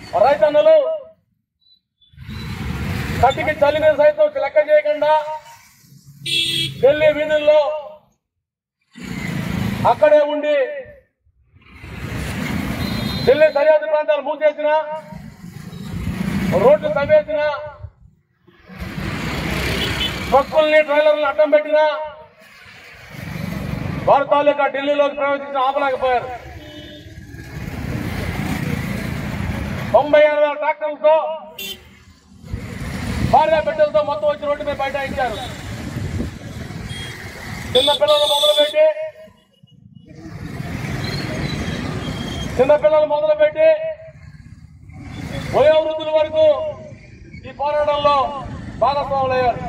రైతన్నలు కట్టికి చల్లిన సైతం లెక్క చేయకుండా ఢిల్లీ వీధుల్లో అక్కడే ఉండి ఢిల్లీ సరిహద్దు ప్రాంతాలు మూసేసిన రోడ్లు తవ్వేసిన ట్రక్కుల్ని ట్రైలర్లను అడ్డం పెట్టిన వారి తాలూకా ఢిల్లీలోకి ప్రవేశించిన ఆపలేకపోయారు తొంభై ఆరు వేల ట్రాక్టర్లతో భార్య బిడ్డలతో మొత్తం వచ్చి రోడ్డు మీద బైఠాయించారు చిన్న పిల్లలు మొదలుపెట్టి చిన్న పిల్లలు మొదలుపెట్టి వయోవృద్ధుల వరకు ఈ పోరాటంలో భాగస్వాములయ్యారు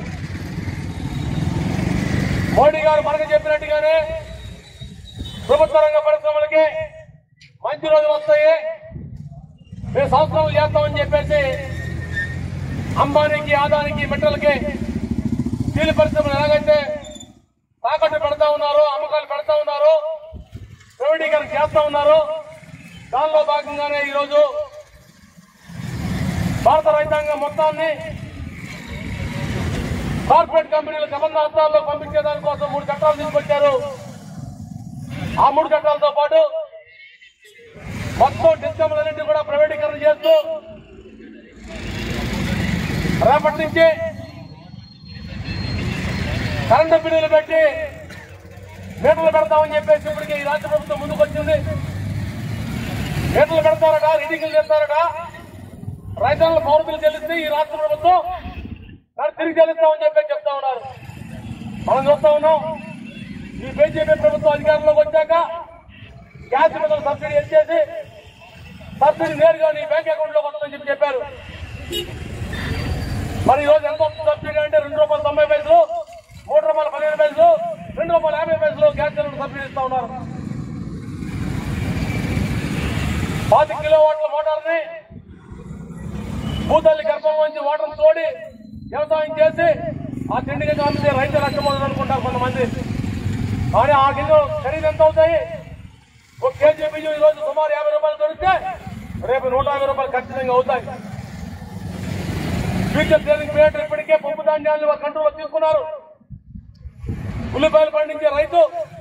మోడీ గారు మనకు చెప్పినట్టుగానే ప్రభుత్వ రంగ పరిశ్రమలకి మంచి రోజులు వస్తాయి మేము సంవత్సరాలు చేస్తామని చెప్పేసి అంబానీకి ఆదానికి మెట్టలకి స్టీల్ పరిశ్రమలు ఎలాగైతే తాకట్టు పెడతా ఉన్నారు అమ్మకాలు పెడతా ఉన్నారు ప్రైవేటీకరణ చేస్తా ఉన్నారు దానిలో భాగంగానే ఈరోజు భారత రైతాంగం మొత్తాన్ని కార్పొరేట్ కంపెనీల గమనార్థాల్లో పంపించే దానికోసం మూడు చట్టాలు తీసుకొచ్చారు ఆ మూడు చట్టాలతో పాటు మొత్తం డిస్కమ్లన్నింటినీ కూడా ప్రైవేటీకరణ చేస్తూ రేపటి నుంచి కరెంటు బిల్లులు పెట్టి మీటర్లు పెడతామని చెప్పేసి ఇప్పటికే ఈ రాష్ట్ర ప్రభుత్వం ముందుకు వచ్చింది మీటర్లు పెడతారట రీడింగ్లు చేస్తారట రైతాంగ పౌరులు చెల్లిస్తే ఈ రాష్ట్ర ప్రభుత్వం దాన్ని తిరిగి చెల్లిస్తామని చెప్పి చెప్తా ఉన్నారు మనం చూస్తా ఉన్నాం ఈ బీజేపీ ప్రభుత్వం అధికారంలోకి వచ్చాక గ్యాస్ మీద సబ్సిడీ ఎత్తేసి సబ్సిడీ నేరుగా నీ బ్యాంక్ అకౌంట్ లోకి వస్తుందని చెప్పి చెప్పారు మరి ఈ రోజు ఎంత వస్తుంది సబ్సిడీ అంటే రెండు రూపాయలు తొంభై పైసలు మూడు రూపాయలు పదిహేను పైసలు రెండు రూపాయలు యాభై పైసలు గ్యాస్ సిలిండర్ సబ్సిడీ ఇస్తా ఉన్నారు పాతి కిలో వాట్ల మోటార్ని భూతల్లి గర్భం నుంచి వాటర్ తోడి వ్యవసాయం చేసి ఆ తిండికి కామితే రైతు నష్టపోతుంది అనుకుంటారు కొంతమంది కానీ ఆ గింజ ఖరీదు ఎంత అవుతాయి ఒక కేజీ బియ్యం ఈ రోజు సుమారు యాభై రూపాయలు దొరికితే రేపు నూట యాభై రూపాయలు ఖచ్చితంగా అవుతాయి ఫ్యూచర్ సేవింగ్ రేట్ ఇప్పటికే పప్పు ధాన్యాలను వారు కంట్రోల్లో తీసుకున్నారు ఉల్లిపాయలు పండించే రైతు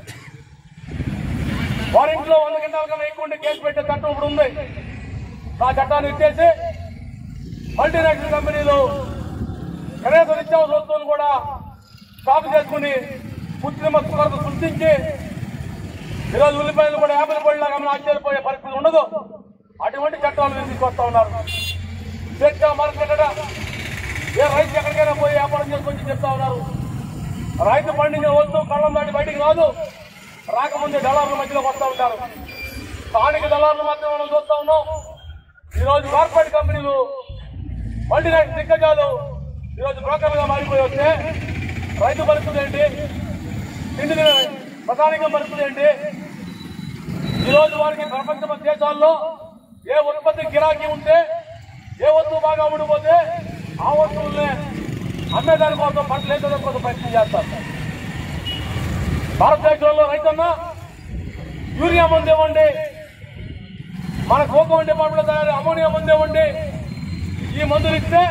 వారి ఇంట్లో వంద గంటల కన్నా ఎక్కువ ఉంటే కేసు పెట్టే చట్టం ఇప్పుడు ఉంది ఆ చట్టాన్ని ఇచ్చేసి మల్టీనేషనల్ కంపెనీలు కనీస నిత్యావసర వస్తువులు కూడా సాగు చేసుకుని కృత్రిమ కొరత సృష్టించి ఈరోజు ఉల్లిపాయలు కూడా యాభై పడిలాగా మనం ఆశ్చర్యపోయే పరిస్థితి ఉండదు అటువంటి చట్టాలు మీరు తీసుకొస్తా ఉన్నారు స్వేచ్ఛ మార్కెట్ ఏ రైతు ఎక్కడికైనా పోయి వ్యాపారం చేసుకొని చెప్తా ఉన్నారు రైతు పండించిన వస్తువు కళ్ళం దాటి బయటికి రాదు రాకముందే దళారుల మధ్యలోకి వస్తూ ఉంటారు స్థానిక దళారులు మాత్రం మనం చూస్తా ఉన్నాం ఈరోజు కార్పొరేట్ కంపెనీలు మల్టీనేషనల్ దిగ్గజాలు ఈరోజు బ్రోకర్లుగా మారిపోయి వస్తే రైతు పరిస్థితి ఏంటి తిండి తినే ప్రధానిక పరిస్థితి ఏంటి ఈరోజు వారికి ప్రపంచ దేశాల్లో ఏ ఉత్పత్తి గిరాకీ ఉంటే ఏ వస్తువు బాగా అమ్ముడుపోతే ఆ వస్తువుల్ని అమ్మేదాని కోసం పంటలు వేసేదాని కోసం ప్రయత్నం చేస్తారు భారతదేశంలో రైతన్న యూరియా మందు ఇవ్వండి మన కోకం డిపార్ట్మెంట్ తయారు అమోనియా మందు ఇవ్వండి ఈ మందులు ఇస్తే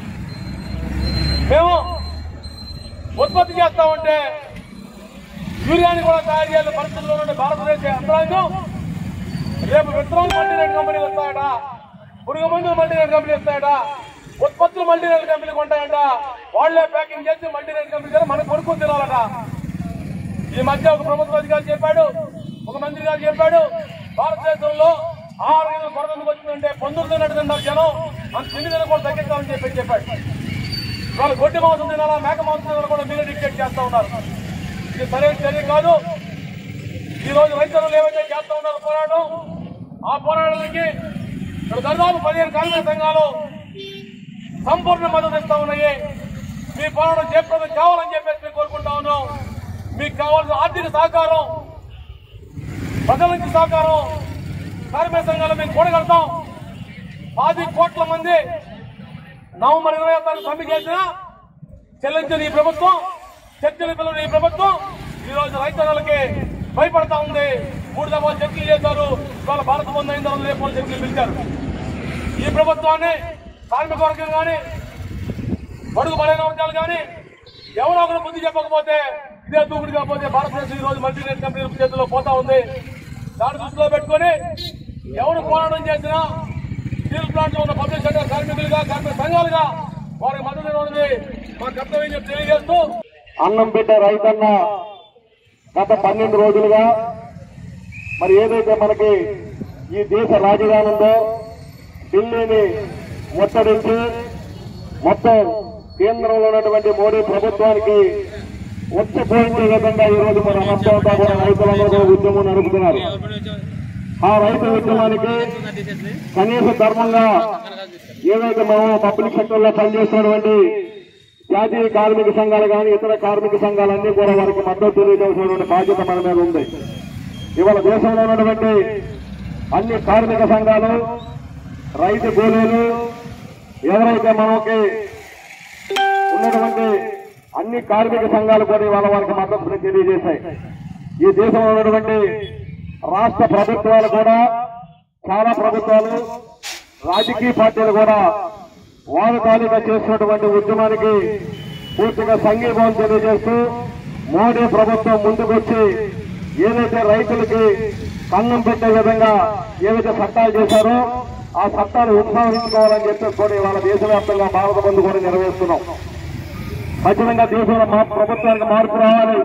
మేము ఉత్పత్తి చేస్తామంటే యూరియాని కూడా తయారు చేయాలి పరిస్థితుల్లో ఉన్న భారతదేశ యంత్రాంగం రేపు విత్తనాలు మల్టీనేట్ కంపెనీలు వస్తాయట పురుగు మందులు మల్టీనేట్ కంపెనీ వస్తాయట ఉత్పత్తులు మల్టీనేట్ కంపెనీలు ఉంటాయంట వాళ్లే ప్యాకింగ్ చేసి మల్టీనేట్ కంపెనీ చేసి మనకు కొనుక్కు తినాలట ఈ మధ్య ఒక ప్రభుత్వ అధికారి చెప్పాడు ఒక మంత్రి గారు చెప్పాడు భారతదేశంలో ఆరు గింజలు కొరత ఎందుకు వచ్చిందంటే పందులు తిన్నట్టు తిన్నారు జనం అంత తిండి తిన కూడా తగ్గించాలని చెప్పి చెప్పాడు వాళ్ళు గొడ్డి మాంసం తినాలా మేక మాంసం తినాలా కూడా మీరే డిక్టేట్ చేస్తా ఉన్నారు ఇది సరైన చర్య కాదు ఈ రోజు రైతులు ఏవైతే చేస్తా ఉన్నారు పోరాటం ఆ పోరాటానికి ఇక్కడ దాదాపు పదిహేను కార్మిక సంఘాలు సంపూర్ణ మద్దతు ఇస్తా ఉన్నాయి మీ పోరాటం జయప్రదం కావాలని చెప్పేసి మేము కోరుకుంటా ఉన్నాం మీకు కావాల్సిన ఆర్థిక సహకారం ప్రజల నుంచి సహకారం కార్మిక సంఘాలు మేము కూడగడతాం పది కోట్ల మంది నవంబర్ ఇరవై తారీఖు సమ్మె చేసిన చెల్లించిన ఈ ప్రభుత్వం చర్చలు పిల్లలు ఈ ప్రభుత్వం ఈ రోజు రైతన్నలకి భయపడతా ఉంది మూడు దఫాలు చర్చలు చేశారు ఇవాళ భారత బంధు అయిన తర్వాత రేపు వాళ్ళు చర్చలు పిలిచారు ఈ ప్రభుత్వాన్ని కార్మిక వర్గం కానీ బడుగు బలైన వర్గాలు కానీ ఎవరో ఒకరు బుద్ధి చెప్పకపోతే ఇదే దూకుడు కాకపోతే భారతదేశం ఈ రోజు మల్టీనేషనల్ కంపెనీల చేతిలో పోతా ఉంది దాన్ని దృష్టిలో పెట్టుకొని ఎవరు పోరాటం చేసినా స్టీల్ ప్లాంట్ లో ఉన్న పబ్లిక్ సెక్టర్ కార్మికులుగా కార్మిక సంఘాలుగా వారికి మద్దతు ఇవ్వడం మా కర్తవ్యం చెప్పి తెలియజేస్తూ అన్నం పెట్టే రైతన్న గత పన్నెండు రోజులుగా మరి ఏదైతే మనకి ఈ దేశ రాజధాని ఉందో ఢిల్లీని ముట్టడించి మొత్తం కేంద్రంలో ఉన్నటువంటి మోడీ ప్రభుత్వానికి వచ్చిపోయించే విధంగా ఈ రోజు మన మొత్తం అంతా కూడా రైతులందరూ కూడా ఉద్యమం నడుపుతున్నారు ఆ రైతు ఉద్యమానికి కనీస ధర్మంగా ఏదైతే మేము పబ్లిక్ సెక్టర్ లో పనిచేస్తున్నటువంటి జాతీయ కార్మిక సంఘాలు కానీ ఇతర కార్మిక సంఘాలన్నీ కూడా వారికి మద్దతు తెలియజేసినటువంటి బాధ్యత మన మీద ఉంది ఇవాళ దేశంలో ఉన్నటువంటి అన్ని కార్మిక సంఘాలు రైతు కూలీలు ఎవరైతే మనకి ఉన్నటువంటి అన్ని కార్మిక సంఘాలు కూడా ఇవాళ వారికి మద్దతుని తెలియజేశాయి ఈ దేశంలో ఉన్నటువంటి రాష్ట్ర ప్రభుత్వాలు కూడా చాలా ప్రభుత్వాలు రాజకీయ పార్టీలు కూడా వారు తాలూకా చేసినటువంటి ఉద్యమానికి పూర్తిగా సంఘీభావం తెలియజేస్తూ మోడీ ప్రభుత్వం ముందుకొచ్చి ఏదైతే రైతులకి కన్నం పెట్టే విధంగా ఏవైతే చట్టాలు చేశారో ఆ చట్టాలు ఉపసంహరించుకోవాలని చెప్పేసి కూడా ఇవాళ దేశవ్యాప్తంగా భారత బంధు కూడా నిర్వహిస్తున్నాం ఖచ్చితంగా దేశంలో మా ప్రభుత్వానికి మార్పు రావాలి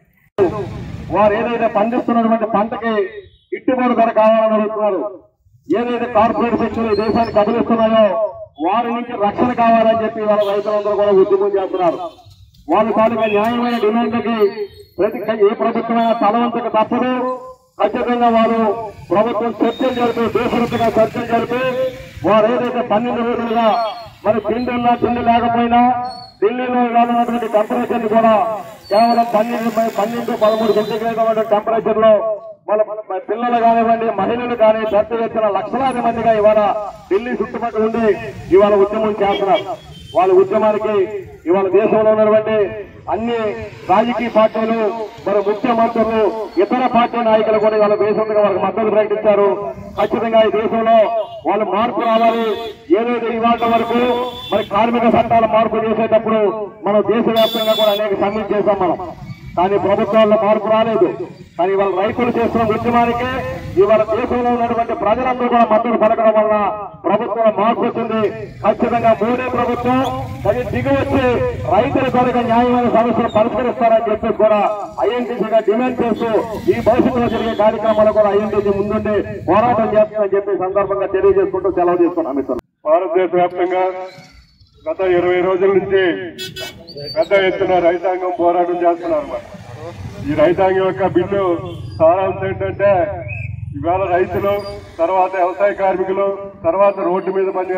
వారు ఏదైతే పండిస్తున్నటువంటి పంటకి గిట్టుబాటు ధర కావాలని అడుగుతున్నారు ఏదైతే కార్పొరేట్ శక్తులు ఈ దేశానికి కదిలిస్తున్నాయో వారి నుంచి రక్షణ కావాలని చెప్పి వాళ్ళ రైతులందరూ కూడా ఉద్యమం చేస్తున్నారు వాళ్ళ తాలూకా న్యాయమైన డిమాండ్లకి ప్రతి ఏ ప్రభుత్వమైనా తలవంతక తప్పదు ఖచ్చితంగా వారు ప్రభుత్వం చర్చలు జరిపి దేశవ్యాప్తంగా చర్చలు జరిపి వారు ఏదైతే పన్నెండు రోజులుగా మరి తిండి ఉన్నా తిండి లేకపోయినా ఢిల్లీలో ఉన్నటువంటి టెంపరేచర్ కూడా కేవలం పన్నెండు బై పన్నెండు పదమూడు సెంటిగ్రేడ్ ఉన్న టెంపరేచర్ లో వాళ్ళ మన పిల్లలు కానివ్వండి మహిళలు కానీ దత్తు వచ్చిన లక్షలాది మందిగా ఇవాళ ఢిల్లీ చుట్టుపక్కల ఉండి ఇవాళ ఉద్యమం చేస్తున్నారు వాళ్ళ ఉద్యమానికి ఇవాళ దేశంలో ఉన్నటువంటి అన్ని రాజకీయ పార్టీలు మరి ముఖ్యమంత్రులు ఇతర పార్టీ నాయకులు కూడా ఇవాళ దేశంగా వాళ్ళకి మద్దతు ప్రకటించారు ఖచ్చితంగా ఈ దేశంలో వాళ్ళు మార్పు రావాలి ఏదైతే ఇవాళ వరకు మరి కార్మిక చట్టాల మార్పు చేసేటప్పుడు మనం దేశవ్యాప్తంగా కూడా అనేక సమ్మిట్ చేశాం మనం కానీ ప్రభుత్వాల్లో మార్పు రాలేదు కానీ ఇవాళ రైతులు చేస్తున్న ఉద్యమానికి ఇవాళ దేశంలో ఉన్నటువంటి ప్రజలందరూ కూడా మద్దతు పలకడం వల్ల ప్రభుత్వం మార్పు వచ్చింది ఖచ్చితంగా మోడీ ప్రభుత్వం అది దిగి వచ్చి రైతుల కొరకు న్యాయమైన సమస్యలు పరిష్కరిస్తారని చెప్పి కూడా ఐఎన్టీసీగా డిమాండ్ చేస్తూ ఈ భవిష్యత్తులో జరిగే కార్యక్రమాలు కూడా ఐఎన్టీసీ ముందుండి పోరాటం చేస్తుందని చెప్పి ఈ సందర్భంగా తెలియజేసుకుంటూ సెలవు తీసుకున్నాం మిత్రులు భారతదేశ వ్యాప్తంగా గత ఇరవై రోజుల నుంచి పెద్ద ఎత్తున రైతాంగం పోరాటం చేస్తున్నారు అన్నమాట ఈ రైతాంగం యొక్క బిల్లు సారాంశం ఏంటంటే ఇవాళ రైతులు తర్వాత వ్యవసాయ కార్మికులు తర్వాత రోడ్డు మీద పని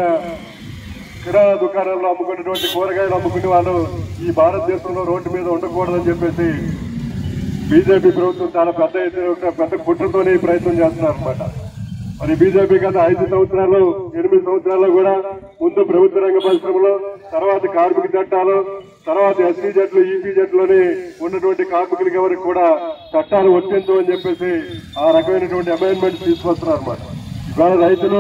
కిరాణా దుకాణాల్లో అమ్ముకునేటువంటి కూరగాయలు అమ్ముకునే వాళ్ళు ఈ భారతదేశంలో రోడ్డు మీద ఉండకూడదని చెప్పేసి బీజేపీ ప్రభుత్వం చాలా పెద్ద ఎత్తున ఒక పెద్ద కుట్రతోనే ఈ ప్రయత్నం చేస్తున్నారు అనమాట మరి బీజేపీ గత ఐదు సంవత్సరాలు ఎనిమిది సంవత్సరాల్లో కూడా ముందు ప్రభుత్వ రంగ పరిశ్రమలు తర్వాత కార్మిక చట్టాలు తర్వాత ఎస్సీ జట్లు ఈపీ జట్లోని ఉన్నటువంటి కార్మికులకి ఎవరికి కూడా చట్టాలు వర్తించు అని చెప్పేసి ఆ రకమైనటువంటి అమెండ్మెంట్స్ తీసుకొస్తున్నారు అనమాట ఇవాళ రైతులు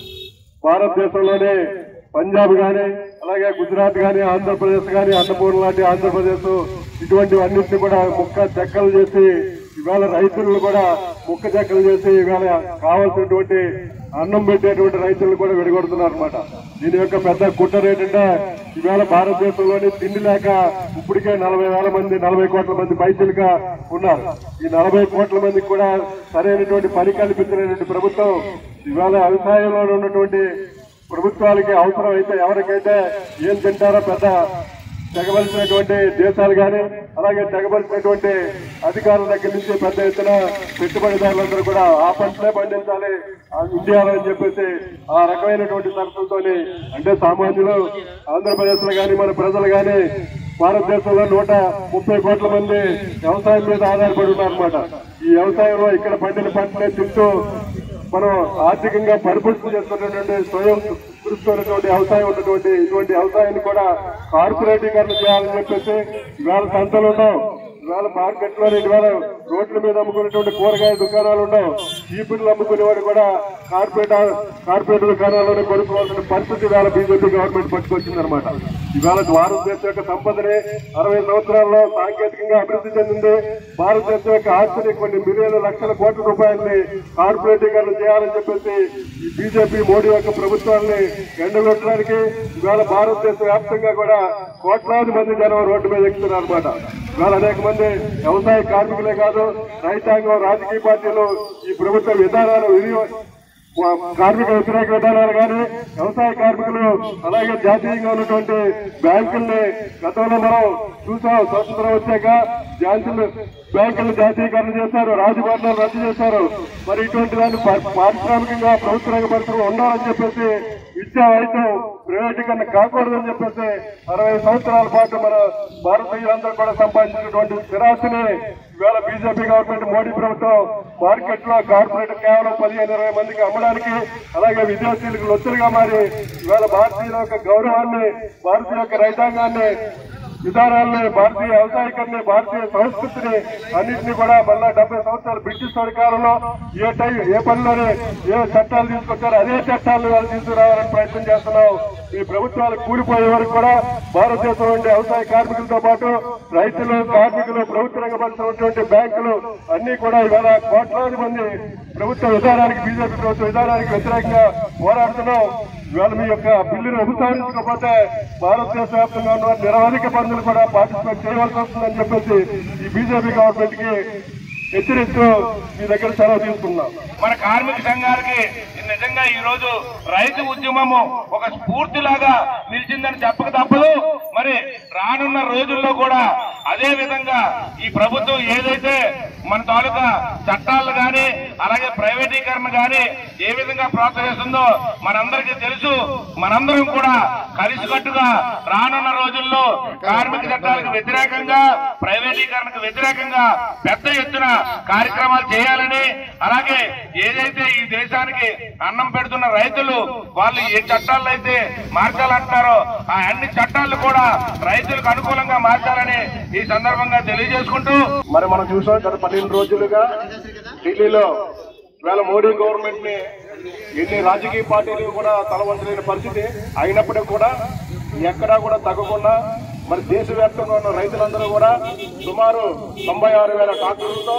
భారతదేశంలోనే పంజాబ్ గాని అలాగే గుజరాత్ గాని ఆంధ్రప్రదేశ్ గాని అన్నపూర్ణ లాంటి ఆంధ్రప్రదేశ్ ఇటువంటివన్నింటినీ కూడా ముక్క చెక్కలు చేసి ఇవాళ రైతులను కూడా ముక్క చెక్కలు చేసి ఇవాళ కావాల్సినటువంటి అన్నం పెట్టేటువంటి రైతులను కూడా విడగొడుతున్నారు అనమాట దీని యొక్క పెద్ద కుట్ర ఏంటంటే ఇవాళ భారతదేశంలోని తిండి లేక ఇప్పటికే నలభై వేల మంది నలభై కోట్ల మంది పైసలుగా ఉన్నారు ఈ నలభై కోట్ల మందికి కూడా సరైనటువంటి పని కల్పించినటువంటి ప్రభుత్వం ఇవాళ వ్యవసాయంలో ఉన్నటువంటి ప్రభుత్వాలకి అవసరం అయితే ఎవరికైతే ఏం తింటారో పెద్ద తెగవలసినటువంటి దేశాలు కానీ అలాగే తెగవలసినటువంటి అధికారుల దగ్గర నుంచి పెద్ద ఎత్తున పెట్టుబడిదారులందరూ కూడా ఆ పంటలే పండించాలి ఆ ఇండియాలో అని చెప్పేసి ఆ రకమైనటువంటి షరతులతోని అంటే సామాన్యులు ఆంధ్రప్రదేశ్ లో కానీ మన ప్రజలు కానీ భారతదేశంలో నూట ముప్పై కోట్ల మంది వ్యవసాయం మీద ఆధారపడి ఉన్నారన్నమాట ఈ వ్యవసాయంలో ఇక్కడ పండిన పంటలే తింటూ మనం ఆర్థికంగా పరిపుష్టి చేస్తున్నటువంటి స్వయం కృషిస్తున్నటువంటి వ్యవసాయం ఉన్నటువంటి ఇటువంటి వ్యవసాయాన్ని కూడా కార్పొరేటీకరణ చేయాలని చెప్పేసి ఇవాళ సంతలలో ఇవాళ మార్కెట్ లో ఇవాళ రోడ్ల మీద అమ్ముకునేటువంటి కూరగాయ దుకాణాలు ఉండవు చీపులు అమ్ముకునేవాడు కూడా కార్పొరేట్ కార్పొరేట్ దుకాణాల్లోనే కొనుక్కోవాల్సిన పరిస్థితి ఇవాళ బీజేపీ గవర్నమెంట్ పట్టుకొచ్చింది అనమాట ఇవాళ భారతదేశం యొక్క సంపదని అరవై సంవత్సరాల్లో సాంకేతికంగా అభివృద్ధి చెందింది భారతదేశం యొక్క ఆస్తిని కొన్ని మిలియన్ల లక్షల కోట్ల రూపాయలని కార్పొరేటీకరణ చేయాలని చెప్పేసి ఈ బీజేపీ మోడీ యొక్క ప్రభుత్వాన్ని ఎండగొట్టడానికి ఇవాళ భారతదేశ వ్యాప్తంగా కూడా కోట్లాది మంది జనం రోడ్డు మీద ఎక్కుతున్నారు అనమాట ఇవాళ అనేక మంది వ్యవసాయ కార్మికులే కాదు రైతాంగం రాజకీయ పార్టీలు ఈ ప్రభుత్వ విధానాలు వినియో కార్మిక వ్యతిరేక విధానాలు కానీ వ్యవసాయ కార్మికులు అలాగే జాతీయంగా ఉన్నటువంటి బ్యాంకుల్ని గతంలో మనం చూసాం స్వతంత్రం వచ్చాక బ్యాంకులు బ్యాంకులు జాతీయకరణ చేశారు రాజభవనాలు రద్దు చేశారు మరి ఇటువంటి దాన్ని పా- పారిశ్రామికంగా ప్రభుత్వ రంగ పరిశ్రమ ఉండాలని చెప్పేసి విద్యా వైద్యం ప్రైవేటీకరణ కాకూడదని చెప్పేసి అరవై సంవత్సరాల పాటు మన భారతీయులందరూ కూడా సంపాదించినటువంటి స్థిరాస్తిని ఇవాళ బీజేపీ గవర్నమెంట్ మోడీ ప్రభుత్వం మార్కెట్ లో కార్పొరేట్ కేవలం పదిహేను ఇరవై మందికి అమ్మడానికి అలాగే విదేశీయులకు లొత్తులుగా మారి ఇవాళ భారతీయుల యొక్క గౌరవాన్ని భారతీయ యొక్క రైతాంగాన్ని విధానాలని భారతీయ వ్యవసాయకాన్ని భారతీయ సంస్కృతిని అన్నింటినీ కూడా మళ్ళా డెబ్బై సంవత్సరాలు బ్రిటిష్ సర్కారులో ఏ టైం ఏ పనిలోనే ఏ చట్టాలు తీసుకొచ్చారో అదే చట్టాలను వాళ్ళు తీసుకురావాలని ప్రయత్నం చేస్తున్నాం ఈ ప్రభుత్వాలు కూలిపోయే వరకు కూడా భారతదేశంలో ఉండే వ్యవసాయ కార్మికులతో పాటు రైతులు కార్మికులు ప్రభుత్వ రంగ ఉన్నటువంటి బ్యాంకులు అన్ని కూడా ఇవాళ కోట్లాది మంది ప్రభుత్వ విధానానికి బీజేపీ ప్రభుత్వ విధానానికి వ్యతిరేకంగా పోరాడుతున్నాం ఇవాళ మీ యొక్క బిల్లును ఉపసంహరించకపోతే భారతదేశ వ్యాప్తంగా ఉన్న నిరవధిక పనులు కూడా పార్టిసిపేట్ చేయవలసి వస్తుందని చెప్పేసి ఈ బీజేపీ గవర్నమెంట్ కి హెచ్చరిస్తూ మీ దగ్గర సెలవు తీసుకున్నాం మన కార్మిక సంఘాలకి నిజంగా ఈ రోజు రైతు ఉద్యమము ఒక స్ఫూర్తిలాగా నిలిచిందని చెప్పక తప్పదు మరి రానున్న రోజుల్లో కూడా అదే విధంగా ఈ ప్రభుత్వం ఏదైతే మన తాలూకా చట్టాలు గాని అలాగే ప్రైవేటీకరణ గాని ఏ విధంగా ప్రోత్సహిస్తుందో మనందరికీ తెలుసు మనందరం కూడా కలిసికట్టుగా రానున్న రోజుల్లో కార్మిక చట్టాలకు వ్యతిరేకంగా ప్రైవేటీకరణకు వ్యతిరేకంగా పెద్ద ఎత్తున కార్యక్రమాలు చేయాలని అలాగే ఏదైతే ఈ దేశానికి అన్నం పెడుతున్న రైతులు వాళ్ళు ఏ చట్టాలు అయితే మార్చాలంటారో ఆ అన్ని చట్టాలు కూడా రైతులకు అనుకూలంగా మార్చాలని ఈ సందర్భంగా తెలియజేసుకుంటూ మరి మనం చూసాం గత పన్నెండు రోజులుగా ఢిల్లీలో ఇవాళ మోడీ గవర్నమెంట్ ని ఎన్ని రాజకీయ పార్టీలు కూడా తలవంచలేని పరిస్థితి అయినప్పటికీ కూడా ఎక్కడా కూడా తగ్గకుండా మరి దేశవ్యాప్తంగా ఉన్న రైతులందరూ కూడా సుమారు తొంభై ఆరు వేల ట్రాక్టర్లతో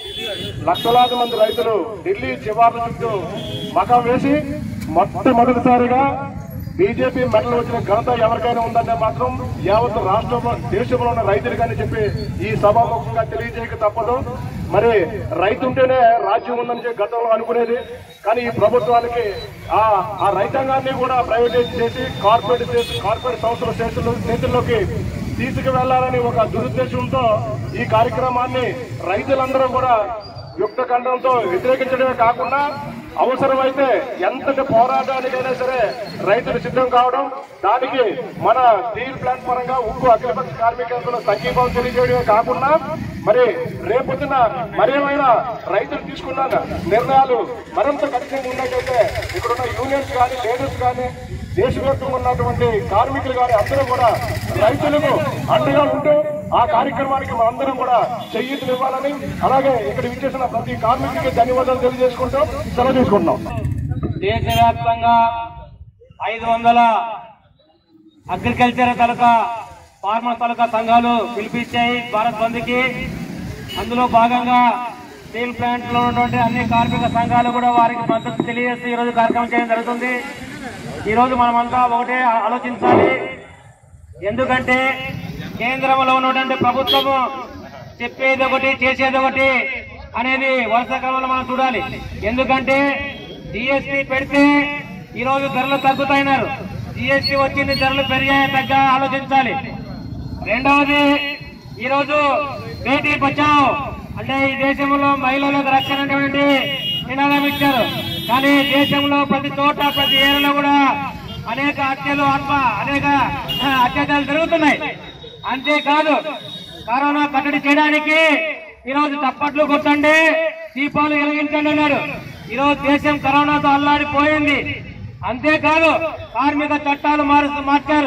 లక్షలాది మంది రైతులు ఢిల్లీ చివార్ల చుట్టూ మకం వేసి మొట్టమొదటిసారిగా బీజేపీ మెడలు వచ్చిన ఘనత ఎవరికైనా ఉందంటే మాత్రం యావత్ రాష్ట్రంలో దేశంలో ఉన్న రైతులు కానీ చెప్పి ఈ సభాముఖంగా తెలియజేయక తప్పదు మరి రైతు ఉంటేనే రాజ్యం ఉందని చెప్పి గతంలో అనుకునేది కానీ ఈ ప్రభుత్వానికి ఆ ఆ రైతాంగాన్ని కూడా ప్రైవేటైజ్ చేసి కార్పొరేట్ చేసి కార్పొరేట్ సంస్థల చేతుల్లో చేతుల్లోకి తీసుకువెళ్లాలని ఒక దురుద్దేశంతో ఈ కార్యక్రమాన్ని రైతులందరూ కూడా యుక్త ఖండంతో వ్యతిరేకించడమే కాకుండా అవసరమైతే ఎంతటి పోరాటానికైనా సరే రైతులు సిద్ధం కావడం దానికి మన స్టీల్ ప్లాంట్ పరంగా ఉక్కు అఖిలపక్ష కార్మికుల సంఘీభావం తెలియజేయడమే కాకుండా మరి రేపొద్దున మరేమైనా రైతులు తీసుకున్న నిర్ణయాలు మరింత కఠినంగా ఉన్నట్టయితే ఇక్కడున్న యూనియన్స్ కానీ లేడీస్ కానీ దేశవ్యాప్తంగా ఉన్నటువంటి కార్మికులు కానీ అందరూ కూడా రైతులకు అండగా ఉంటూ ఆ కార్యక్రమానికి మనందరం కూడా చెయ్యితులు ఇవ్వాలని అలాగే ఇక్కడ విచ్చేసిన ప్రతి కార్మికుడికి ధన్యవాదాలు తెలియజేసుకుంటూ సెలవు తీసుకుంటున్నాం దేశవ్యాప్తంగా ఐదు వందల అగ్రికల్చర్ తాలూకా ఫార్మర్ తాలూకా సంఘాలు పిలిపించాయి భారత్ బంద్కి అందులో భాగంగా స్టీల్ ప్లాంట్ లో ఉన్నటువంటి అన్ని కార్మిక సంఘాలు కూడా వారికి మద్దతు తెలియజేస్తూ ఈ రోజు కార్యక్రమం చేయడం జరుగుతుంది ఈ రోజు మనమంతా ఒకటే ఆలోచించాలి ఎందుకంటే కేంద్రంలో ఉన్నటువంటి ప్రభుత్వము చెప్పేది ఒకటి చేసేది ఒకటి అనేది వరుస క్రమంలో మనం చూడాలి ఎందుకంటే జిఎస్టీ పెడితే ఈ రోజు ధరలు తగ్గుతాయినారు జిఎస్టీ వచ్చింది ధరలు పెరిగాయి తగ్గ ఆలోచించాలి రెండవది ఈ రోజు బేటీ బచావ్ అంటే ఈ దేశంలో మహిళలకు రక్షణ అనేటువంటి నినాదం ఇచ్చారు కానీ దేశంలో ప్రతి చోట ప్రతి ఏరియాలో కూడా అనేక హత్యలు ఆత్మ అనేక ఆ, అత్యాచారాలు జరుగుతున్నాయి అంతేకాదు కరోనా కట్టడి చేయడానికి ఈ రోజు తప్పట్లు కొట్టండి దీపాలు వెలిగించండి అన్నారు ఈ రోజు దేశం కరోనాతో అల్లాడిపోయింది అంతేకాదు కార్మిక చట్టాలు మారు మార్చారు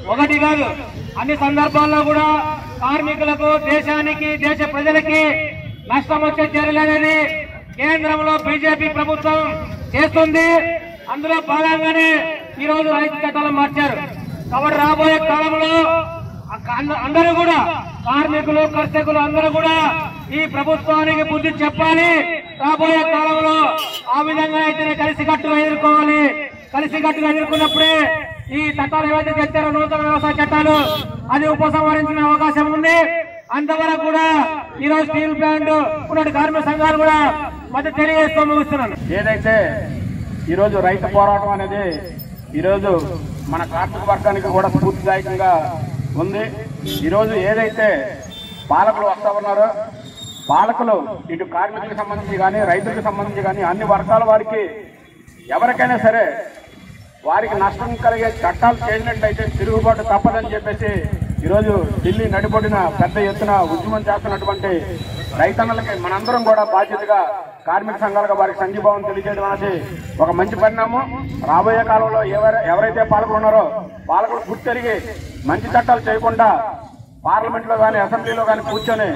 ఒకటి కాదు అన్ని సందర్భాల్లో కూడా కార్మికులకు దేశానికి దేశ ప్రజలకి నష్టం వచ్చే చర్యలు అనేది కేంద్రంలో బీజేపీ ప్రభుత్వం చేస్తుంది అందులో భాగంగానే ఈ రోజు రైతు చట్టాలు మార్చారు కాబట్టి రాబోయే కాలంలో అంద- అందరూ కూడా కార్మికులు కర్షకులు అందరూ కూడా ఈ ప్రభుత్వానికి బుద్ధి చెప్పాలి రాబోయే కాలంలో ఆ విధంగా అయితేనే కలిసికట్టుగా ఎదుర్కోవాలి కలిసికట్టుగా ఎదుర్కొన్నప్పుడే ఈ చట్టాలు ఏవైతే తెచ్చారో నూతన వ్యవసాయ చట్టాలు అది ఉపసంహరించిన అవకాశం ఉంది అంతవరకు కూడా ఈ రోజు స్టీల్ ప్లాంట్ ఉన్నటువంటి కార్మిక సంఘాలు కూడా మద్దతు తెలియజేస్తూ ముగిస్తున్నాను ఏదైతే ఈరోజు రైతు పోరాటం అనేది ఈరోజు మన కార్మిక వర్గానికి కూడా స్ఫూర్తిదాయకంగా ఉంది ఈరోజు ఏదైతే పాలకులు వస్తా ఉన్నారో పాలకులు ఇటు కార్మికులకు సంబంధించి కానీ రైతులకు సంబంధించి కానీ అన్ని వర్గాల వారికి ఎవరికైనా సరే వారికి నష్టం కలిగే చట్టాలు చేసినట్లయితే తిరుగుబాటు తప్పదని చెప్పేసి ఈరోజు ఢిల్లీ నడిపొడిన పెద్ద ఎత్తున ఉద్యమం చేస్తున్నటువంటి రైతన్నలకి మనందరం కూడా బాధ్యతగా కార్మిక సంఘాలుగా వారికి సంఘీభావం తెలియజేయడం అనేది ఒక మంచి పరిణామం రాబోయే కాలంలో ఎవర ఎవరైతే పాలకులు ఉన్నారో పాలకులు గుర్తెరిగి మంచి చట్టాలు చేయకుండా పార్లమెంట్ లో కానీ అసెంబ్లీలో కానీ కూర్చొని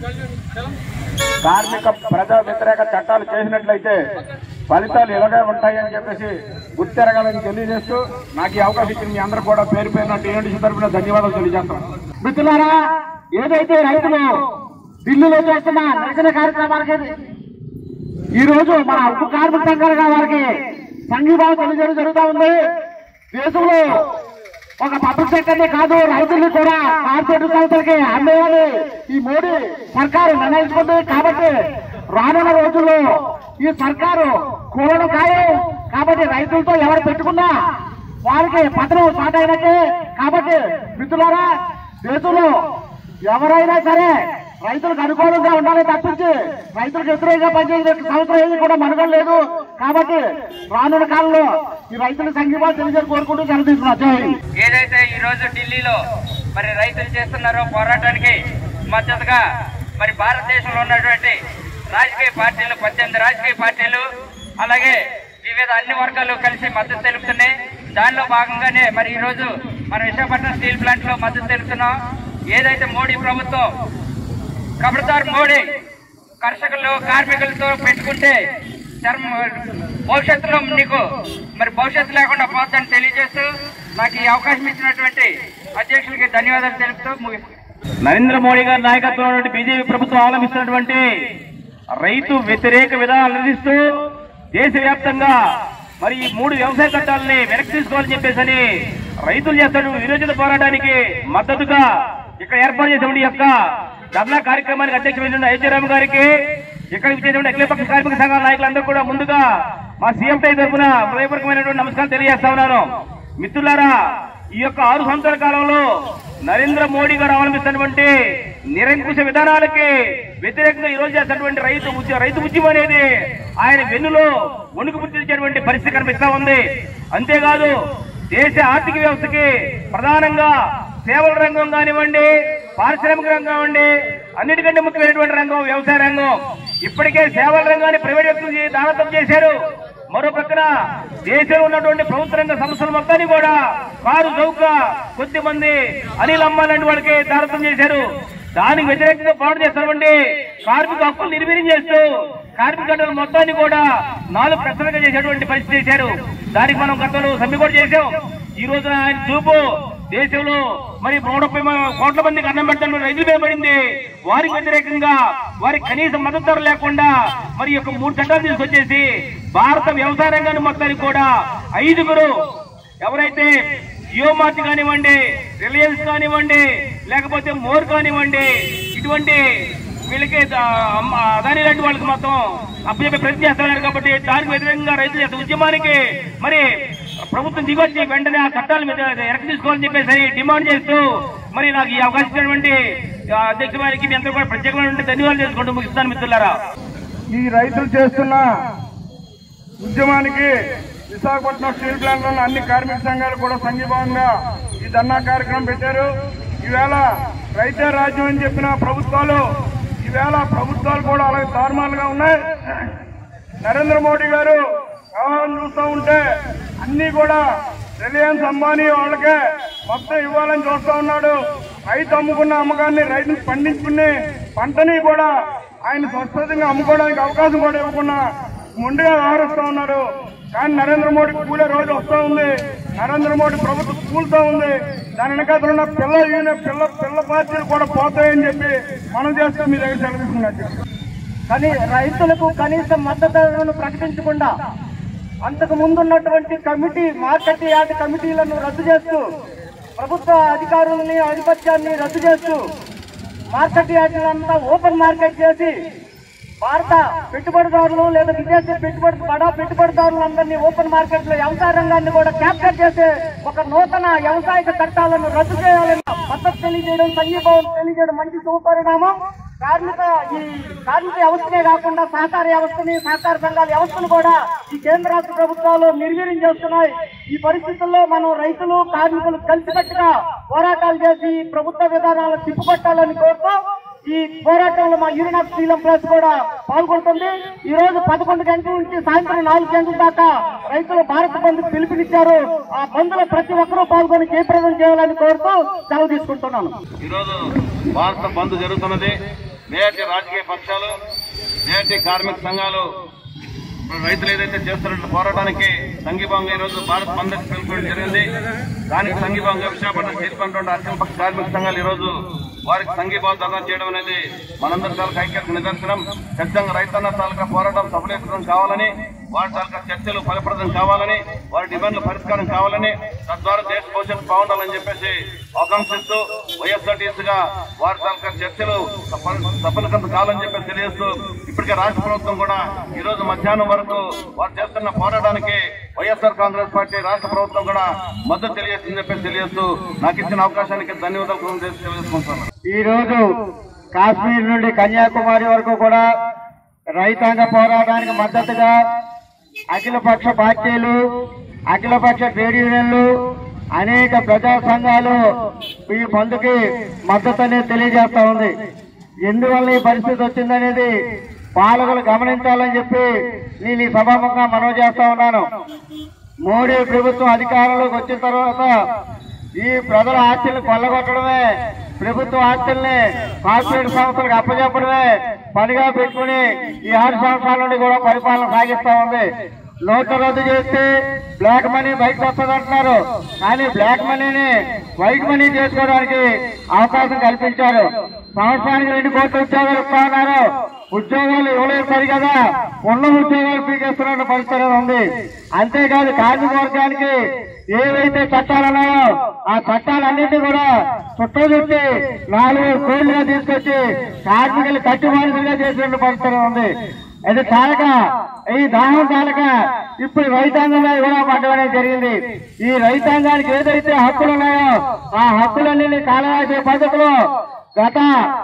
కార్మిక ప్రజా వ్యతిరేక చట్టాలు చేసినట్లయితే ఫలితాలు ఇలాగే ఉంటాయని చెప్పేసి గుర్తెరగాలని తెలియజేస్తూ నాకు ఈ అవకాశం ఇచ్చిన మీ అందరూ కూడా పేరు పేరున టీఎన్డీసీ తరఫున ధన్యవాదాలు తెలియజేస్తాం మిత్రులారా ఏదైతే రైతులు ఢిల్లీలో చేస్తున్న నిరసన కార్యక్రమాలకి ఈ రోజు మన ఉప్పు కార్మిక సంఘాలుగా వారికి సంఘీభావం తెలియజేయడం జరుగుతూ ఉంది దేశంలో ఒక పబ్లిక్ సెక్టర్ని కాదు రైతుల్ని కూడా కార్పొరేట్ సంస్థలకి అమ్మేయాలి ఈ మోడీ సర్కారు నిర్ణయించుకుంది కాబట్టి రానున్న రోజుల్లో ఈ సర్కారు కూలడం ఖాయం కాబట్టి రైతులతో ఎవరు పెట్టుకున్నా వారికి పతనం స్టార్ట్ అయినట్టే కాబట్టి మిత్రులారా దేశంలో ఎవరైనా సరే రైతులకు అనుకూలంగా ఉండాలి తప్పించి రైతులకు వ్యతిరేకంగా పనిచేసే సంవత్సరం ఏది కూడా మనగం లేదు కాబట్టి రానున్న కాలంలో ఈ రైతుల సంఘీభావం తెలియజేసి కోరుకుంటూ సెలవు తీసుకున్నా జై హింద్. ఏదైతే ఈ రోజు ఢిల్లీలో మరి రైతులు చేస్తున్నారో పోరాటానికి మద్దతుగా మరి భారతదేశంలో ఉన్నటువంటి రాజకీయ పార్టీలు పద్దెనిమిది రాజకీయ పార్టీలు అలాగే వివిధ అన్ని వర్గాలు కలిసి మద్దతు తెలుపుతున్నాయి దానిలో భాగంగానే మరి ఈ రోజు మన విశాఖపట్నం స్టీల్ ప్లాంట్ లో మద్దతు తెలుపుతున్నాం ఏదైతే మోడీ ప్రభుత్వం కబడతార్ మోడీ కర్షకులు కార్మికులతో పెట్టుకుంటే చర్మ భవిష్యత్తులో నీకు మరి భవిష్యత్తు లేకుండా పోతుందని తెలియజేస్తూ నాకు ఈ అవకాశం ఇచ్చినటువంటి అధ్యక్షులకి ధన్యవాదాలు తెలుపుతూ ముగిస్తున్నాను నరేంద్ర మోడీ గారి నాయకత్వంలో బీజేపీ ప్రభుత్వం అవలంబిస్తున్నటువంటి రైతు వ్యతిరేక విధానాలు అందిస్తూ దేశవ్యాప్తంగా మరి ఈ మూడు వ్యవసాయ చట్టాలని వెనక్కి తీసుకోవాలని చెప్పేసి అని రైతులు చేస్తున్న విరోచిత పోరాటానికి మద్దతుగా ఇక్కడ ఏర్పాటు చేసినటువంటి ఈ యొక్క ధర్నా కార్యక్రమానికి అధ్యక్షులైన ఐజరామ్ గారికి ఇక్కడ ఇచ్చేటువంటి అఖిలపక్ష కార్మిక సంఘాల నాయకులందరూ కూడా ముందుగా మా సీఎం టై తరఫున హృదయపూర్వకమైనటువంటి నమస్కారం తెలియజేస్తా ఉన్నాను మిత్రులారా ఈ యొక్క ఆరు సంవత్సరాల కాలంలో నరేంద్ర మోడీ గారు అవలంబిస్తున్నటువంటి నిరంకుశ విధానాలకి వ్యతిరేకంగా ఈ రోజు చేస్తున్నటువంటి రైతు ఉద్య- రైతు ఉద్యమం అనేది ఆయన వెన్నులో వణుకు పుట్టించేటువంటి పరిస్థితి కనిపిస్తా ఉంది అంతేకాదు దేశ ఆర్థిక వ్యవస్థకి ప్రధానంగా సేవల రంగం కానివ్వండి పారిశ్రామిక రంగం కానివ్వండి అన్నిటికంటే ముఖ్యమైనటువంటి రంగం వ్యవసాయ రంగం ఇప్పటికే సేవల రంగాన్ని ప్రైవేట్ వ్యక్తులు దానత్వం చేశారు మరో పక్కన దేశంలో ఉన్నటువంటి ప్రభుత్వ రంగ సంస్థలు మొత్తాన్ని కూడా కారు చౌక కొద్ది మంది అనిల్ అమ్మాలంటి వాళ్ళకి దారతం చేశారు దానికి వ్యతిరేకంగా పోరాటం చేస్తున్నటువంటి కార్మిక హక్కులు నిర్వీర్యం చేస్తూ కార్మిక గంటల మొత్తాన్ని కూడా నాలుగు ప్రశ్నలుగా చేసేటువంటి పరిస్థితి చేశారు దానికి మనం గతంలో సమ్మె కూడా చేశాం ఈ రోజున ఆయన చూపు దేశంలో మరి నూట ముప్పై మ- కోట్ల మందికి అన్నం పెట్టడం రైతులు పడింది వారికి వ్యతిరేకంగా వారికి కనీస మద్దతు ధర లేకుండా మరి ఈ యొక్క మూడు చట్టాలు తీసుకొచ్చేసి భారత వ్యవసాయ రంగాన్ని మొత్తానికి కూడా ఐదుగురు ఎవరైతే జియో మార్ట్ కానివ్వండి రిలయన్స్ కానివ్వండి లేకపోతే మోర్ కానివ్వండి ఇటువంటి వీళ్ళకి ద- అమ్మ- అదాని లాంటి వాళ్ళకి మొత్తం అప్పచెప్పే ప్రయత్నం చేస్తున్నారు కాబట్టి దానికి వ్యతిరేకంగా రైతుల యొక్క ఉద్యమానికి మరి ప్రభుత్వం దిగొచ్చి వెంటనే ఆ చట్టాల మీద వెనక్కి తీసుకోవాలని చెప్పేసి డిమాండ్ చేస్తూ మరి నాకు ఈ అవకాశం ఇచ్చినటువంటి ఆ, అధ్యక్ష వారికి మీ అందరూ కూడా ప్రత్యేకమైనటువంటి ధన్యవాదాలు చేసుకుంటూ ముగిస్తాను మిత్రులారా ఈ రైతులు చేస్తున్న ఉద్యమానికి విశాఖపట్నం స్టీల్ ప్లాంట్ లోని అన్ని కార్మిక సంఘాలు కూడా సంఘీభావంగా ఈ ధర్నా కార్యక్రమం పెట్టారు ఈవేళ రైతే రాజ్యం అని చెప్పిన ప్రభుత్వాలు ఈవేళ ప్రభుత్వాలు కూడా అలాగే తారుమారుగా ఉన్నాయి నరేంద్ర మోడీ గారు వ్యవహారం చూస్తూ ఉంటే అన్ని కూడా రిలయన్స్ అంబానీ వాళ్ళకే మొత్తం ఇవ్వాలని చూస్తా ఉన్నాడు రైతు అమ్ముకున్న అమ్మకాన్ని రైతులు పండించుకునే పంటని కూడా ఆయన స్వస్థతంగా అమ్ముకోవడానికి అవకాశం కూడా ఇవ్వకుండా ముందుగా వ్యవహరిస్తా ఉన్నారు కానీ నరేంద్ర మోడీ కూలే రోజు వస్తా ఉంది నరేంద్ర మోడీ ప్రభుత్వం కూలుతా ఉంది దాని వెనకాతలు ఉన్న పిల్ల యూనియన్ పిల్ల పిల్ల పార్టీలు కూడా పోతాయని చెప్పి మనం చేస్తే మీ దగ్గర సెలవుకున్నట్టు కానీ రైతులకు కనీస మద్దతు ధరలను ప్రకటించకుండా అంతకు ముందున్నటువంటి కమిటీ మార్కెట్ యార్డ్ కమిటీలను రద్దు చేస్తూ ప్రభుత్వ అధికారులని ఆధిపత్యాన్ని రద్దు చేస్తూ మార్కెట్ యార్డులంతా ఓపెన్ మార్కెట్ చేసి భారత పెట్టుబడిదారులు లేదా విదేశీ పెట్టుబడి బడా పెట్టుబడిదారులందరినీ ఓపెన్ మార్కెట్ లో వ్యవసాయ రంగాన్ని కూడా క్యాప్చర్ చేసే ఒక నూతన వ్యవసాయక చట్టాలను రద్దు చేయాలని మద్దతు తెలియజేయడం సంఘీభావం తెలియజేయడం మంచి సుపరిణామం కార్మిక ఈ కార్మిక వ్యవస్థనే కాకుండా సహకార వ్యవస్థని సహకార సంఘాల వ్యవస్థను కూడా ఈ కేంద్ర రాష్ట్ర ప్రభుత్వాలు నిర్వీర్యం చేస్తున్నాయి ఈ పరిస్థితుల్లో మనం రైతులు కార్మికులు కలిసికట్టుగా పోరాటాలు చేసి ఈ ప్రభుత్వ విధానాలను తిప్పుకొట్టాలని కోరుతూ ఈ పోరాటంలో మా యూనియన్ ఆఫ్ శ్రీలం ప్లస్ కూడా పాల్గొంటుంది ఈ రోజు పదకొండు గంటల నుంచి సాయంత్రం నాలుగు గంటల దాకా రైతులు భారత బంద్ పిలుపునిచ్చారు ఆ బంద్లో ప్రతి ఒక్కరూ పాల్గొని జయప్రదం చేయాలని కోరుతూ సెలవు తీసుకుంటున్నాను ఈరోజు భారత బంద్ జరుగుతున్నది నేటి రాజకీయ పక్షాలు నేటి కార్మిక సంఘాలు రైతులు ఏదైతే చేస్తున్న పోరాటానికి సంఘీభావంగా ఈ రోజు భారత్ బంద్ పిలుపుకోవడం జరిగింది దానికి సంఘీభావంగా విశాఖపట్నం చేరుకున్నటువంటి అఖిల కార్మిక సంఘాలు ఈ రోజు వారికి సంఘీభావం దర్శనం చేయడం అనేది మనందరి తాలూకా ఐక్యతకు నిదర్శనం ఖచ్చితంగా రైతన్న తాలూకా పోరాటం సఫలీకృతం కావాలని వారి తాలూకా చర్చలు ఫలప్రదం కావాలని వారి డిమాండ్ల పరిష్కారం కావాలని తద్వారా దేశ భవిష్యత్తు బాగుండాలని చెప్పేసి ఆకాంక్షిస్తూ వైఎస్ఆర్టీసీగా వారి తాలూకా చర్చలు సఫల- సఫలీకృతం కావాలని చెప్పి తెలియజేస్తూ ఇప్పటికే రాష్ట్ర ప్రభుత్వం కూడా ఈ రోజు మధ్యాహ్నం వరకు వారు చేస్తున్న పోరాటానికి వైఎస్ఆర్ కాంగ్రెస్ పార్టీ రాష్ట్ర ప్రభుత్వం కూడా మద్దతు తెలియజేస్తుందని చెప్పి తెలియజేస్తూ నాకు ఇచ్చిన అవకాశానికి ధన్యవాదాలు తెలియజేసుకుంటున్నాను ఈ రోజు కాశ్మీర్ నుండి కన్యాకుమారి వరకు కూడా రైతాంగ పోరాటానికి మద్దతుగా అఖిలపక్ష పార్టీలు అఖిలపక్ష ట్రేడ్ యూనియన్లు అనేక ప్రజా సంఘాలు ఈ బంద్కి మద్దతు అనేది తెలియజేస్తా ఉంది ఎందువల్ల ఈ పరిస్థితి వచ్చిందనేది పాలకులు గమనించాలని చెప్పి నేను ఈ సభాముఖంగా మనవి చేస్తా ఉన్నాను మోడీ ప్రభుత్వం అధికారంలోకి వచ్చిన తర్వాత ఈ ప్రజల ఆస్తుల్ని కొల్లగొట్టడమే ప్రభుత్వ ఆస్తుల్ని కార్పొరేట్ సంస్థలకు అప్పచెప్పడమే పనిగా పెట్టుకుని ఈ ఆరు సంవత్సరాల నుండి కూడా పరిపాలన సాగిస్తా ఉంది నోట్ల రద్దు చేస్తే బ్లాక్ మనీ బయటకు వస్తుందంటున్నారు కానీ బ్లాక్ మనీని వైట్ మనీ చేసుకోవడానికి అవకాశం కల్పించారు సంవత్సరానికి రెండు కోట్ల ఉద్యోగాలు ఇస్తా ఉన్నారు ఉద్యోగాలు ఇవ్వలేదు సరి కదా ఉన్న ఉద్యోగాలు పీకేస్తున్న పరిస్థితి ఉంది అంతేకాదు కార్మిక వర్గానికి ఏవైతే చట్టాలు ఉన్నాయో ఆ చట్టాలన్నింటినీ కూడా చుట్టచుట్టి నాలుగు కోళ్లుగా తీసుకొచ్చి కార్మికులు కట్టుబాటుగా చేసిన పరిస్థితి ఉంది అది చాలక ఈ దాహం చాలక ఇప్పుడు రైతాంగం మీద కూడా పడ్డం అనేది జరిగింది ఈ రైతాంగానికి ఏదైతే హక్కులు ఉన్నాయో ఆ హక్కులన్నీ కాలరాసే పద్ధతిలో గత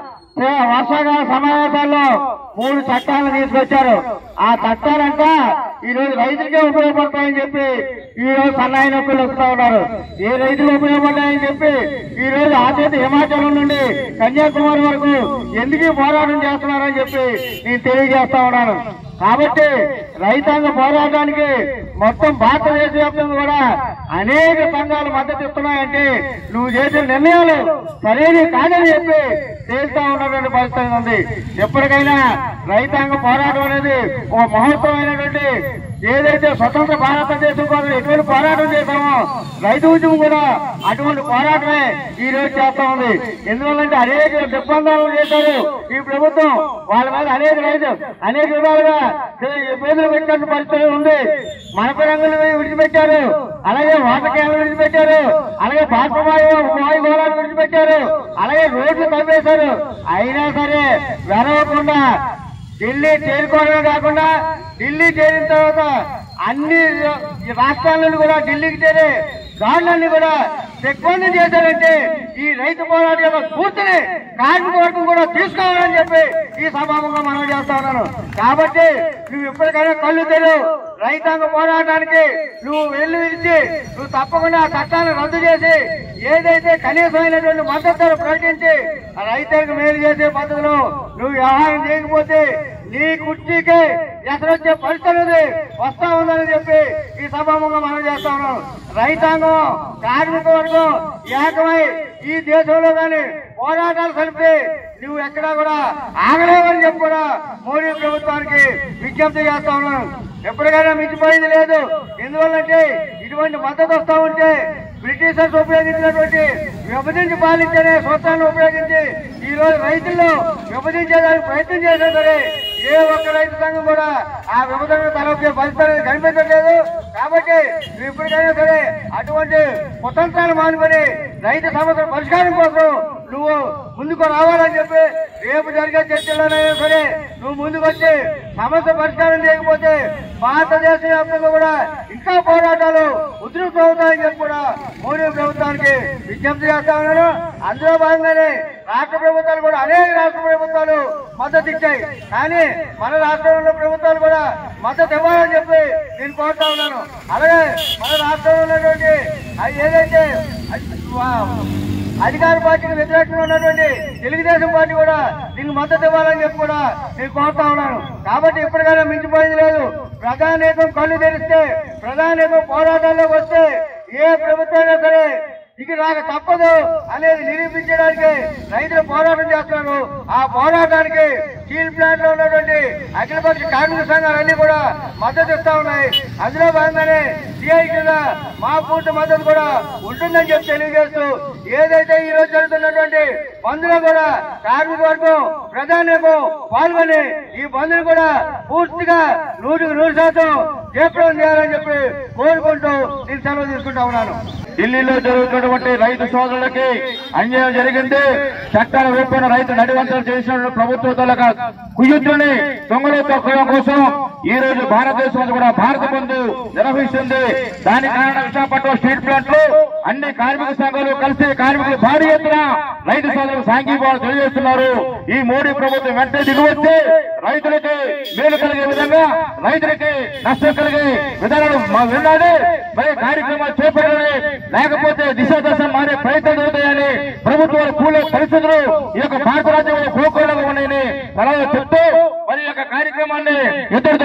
ఏ- వర్షాకాల సమావేశాల్లో మూడు చట్టాలను తీసుకొచ్చారు ఆ చట్టాలంట ఈ రోజు రైతులకే ఉపయోగపడతాయని చెప్పి ఈ రోజు సన్నాయి నొప్పులు వస్తూ ఉన్నారు ఏ రైతులు ఉపయోగపడ్డాయని చెప్పి ఈ రోజు ఆచేత హిమాచలం నుండి కన్యాకుమారి వరకు ఎందుకు ఈ పోరాటం చేస్తున్నారని చెప్పి నేను తెలియజేస్తా ఉన్నాను కాబట్టి రైతాంగ పోరాటానికి మొత్తం భారతదేశ వ్యాప్తంగా కూడా అనేక సంఘాలు మద్దతు ఇస్తున్నాయంటే నువ్వు చేసిన నిర్ణయాలు సరైనవి కాదని చెప్పి తేల్తా ఉన్నటువంటి పరిస్థితి ఉంది ఎప్పటికైనా రైతాంగ పోరాటం అనేది ఒక మహోత్సవమైనటువంటి ఏదైతే స్వతంత్ర భారతదేశం కోసం ఎటువంటి పోరాటం చేశామో రైతు ఉద్యమం కూడా అటువంటి పోరాటమే ఈ రోజు చేస్తా ఉంది ఎందువల్లంటే అనేక దిగ్బంధాలు చేశారు ఈ ప్రభుత్వం వాళ్ళ మీద అనేక రైతు అనేక విధాలుగా పేదలు పెట్టిన పరిస్థితి ఉంది మనప రంగులు విడిచిపెట్టారు అలాగే వాటర్ క్యాన్లు విడిచిపెట్టారు అలాగే బాష్పవాయు వాయు గోళాలు విడిచిపెట్టారు అలాగే రోడ్లు తవ్వేశారు అయినా సరే వెరవకుండా ఢిల్లీ చేరుకోవడమే కాకుండా ఢిల్లీ చేరిన తర్వాత అన్ని రాష్ట్రాల నుండి కూడా ఢిల్లీకి చేరే దాడులన్నీ కూడా దిగ్బంధం చేశారంటే ఈ రైతు పోరాట యొక్క స్ఫూర్తిని కార్మిక వర్గం కూడా తీసుకోవాలని చెప్పి ఈ సభాముఖంగా మనం చేస్తా ఉన్నాను కాబట్టి నువ్వు ఇప్పటికైనా కళ్ళు తెలు రైతాంగ పోరాటానికి నువ్వు వెళ్ళి విరిచి నువ్వు తప్పకుండా ఆ చట్టాన్ని రద్దు చేసి ఏదైతే కనీసమైనటువంటి మద్దతు ధర ప్రకటించి ఆ రైతులకు మేలు చేసే పద్ధతిలో నువ్వు వ్యవహారం చేయకపోతే నీ కుర్చీకే ఎసరొచ్చే పరిస్థితి అనేది వస్తా ఉందని చెప్పి ఈ సభాముఖంగా మనం చేస్తా ఉన్నాం రైతాంగం కార్మిక వర్గం ఏకమై ఈ దేశంలో కానీ పోరాటాలు కలిపి నువ్వు ఎక్కడా కూడా ఆగలేవని చెప్పి కూడా మోడీ ప్రభుత్వానికి విజ్ఞప్తి చేస్తా ఉన్నాను ఎప్పటికైనా మించిపోయింది లేదు ఎందువల్లంటే ఇటువంటి మద్దతు వస్తా ఉంటే బ్రిటిషర్స్ ఉపయోగించినటువంటి విభజించి పాలించే సూత్రాన్ని ఉపయోగించి ఈ రోజు రైతుల్లో విభజించేదానికి ప్రయత్నం చేసినా సరే ఏ ఒక్క రైతు సంఘం కూడా ఆ విభజన తలపే పరిస్థితి కనిపించట్లేదు కాబట్టి నువ్వు ఇప్పటికైనా సరే అటువంటి కుతంత్రాలు మానుకొని రైతు సమస్యల పరిష్కారం కోసం నువ్వు ముందుకు రావాలని చెప్పి రేపు జరిగే చర్చలోనైనా సరే నువ్వు ముందుకు వచ్చి సమస్య పరిష్కారం చేయకపోతే భారతదేశ వ్యాప్తంగా కూడా ఇంకా పోరాటాలు ఉధృతం అవుతాయని చెప్పి కూడా మోడీ ప్రభుత్వానికి విజ్ఞప్తి చేస్తా ఉన్నాను అందులో భాగంగానే రాష్ట్ర ప్రభుత్వాలు కూడా అనేక రాష్ట్ర ప్రభుత్వాలు మద్దతు ఇచ్చాయి కానీ మన రాష్ట్రంలో ప్రభుత్వాలు కూడా మద్దతు ఇవ్వాలని చెప్పి నేను కోరుతా ఉన్నాను అలాగే మన రాష్ట్రంలో ఉన్నటువంటి అది ఏదైతే అది- అధికార పార్టీకి వ్యతిరేకంగా ఉన్నటువంటి తెలుగుదేశం పార్టీ కూడా దీనికి మద్దతు ఇవ్వాలని చెప్పి కూడా నేను కోరుతా ఉన్నాను కాబట్టి ఇప్పటికైనా మించిపోయింది లేదు ప్రధానేకం కళ్ళు తెరిస్తే ప్రధానేకం పోరాటాల్లోకి వస్తే ఏ ప్రభుత్వమైనా సరే ఇక నాకు తప్పదు అనేది నిరూపించడానికి రైతులు పోరాటం చేస్తున్నారు ఆ పోరాటానికి స్టీల్ ప్లాంట్ లో ఉన్నటువంటి అఖిలపక్ష కార్మిక సంఘాలన్నీ కూడా మద్దతు ఇస్తా ఉన్నాయి అందులో భాగంగానే సిఐ కింద మా పూర్తి మద్దతు కూడా ఉంటుందని చెప్పి తెలియజేస్తూ ఏదైతే ఈ రోజు జరుగుతున్నటువంటి బంధులో కూడా కార్మిక వర్గం ప్రధానికు పాల్గొని ఈ బంధుని కూడా పూర్తిగా నూటికి నూరు శాతం జయప్రదం చేయాలని చెప్పి కోరుకుంటూ నేను సెలవు తీసుకుంటా ఉన్నాను ఢిల్లీలో జరుగుతున్నటువంటి రైతు సోదరులకి అన్యాయం జరిగింది చట్టాల రూపేణ రైతు నడివంతలు చేసిన ప్రభుత్వ తాలూకా కుయుద్ధుని దొంగలు తొక్కడం కోసం ఈ రోజు భారతదేశం కూడా భారత బంధు నిర్వహిస్తుంది దాని కారణం విశాఖపట్నం స్టీల్ ప్లాంట్ లో అన్ని కార్మిక సంఘాలు కలిసి కార్మికులు భారీ ఎత్తున రైతు సోదరులకు సాంఘీభావాలు తెలియజేస్తున్నారు ఈ మోడీ ప్రభుత్వం వెంటనే దిగువచ్చి రైతులకి మేలు కలిగే విధంగా రైతులకి నష్టం కలిగే విధానాలు మా విన్నాడు మరి కార్యక్రమాలు చేపట్టాలి లేకపోతే దిశ దశ మారే ప్రయత్నం జరుగుతాయని ప్రభుత్వాలు కూలే పరిస్థితులు ఈ యొక్క భారత రాజ్యంలో కోకోలుగా ఉన్నాయని సలహా చెప్తూ మరి ఈ యొక్క కార్యక్రమాన్ని ఇద్దరు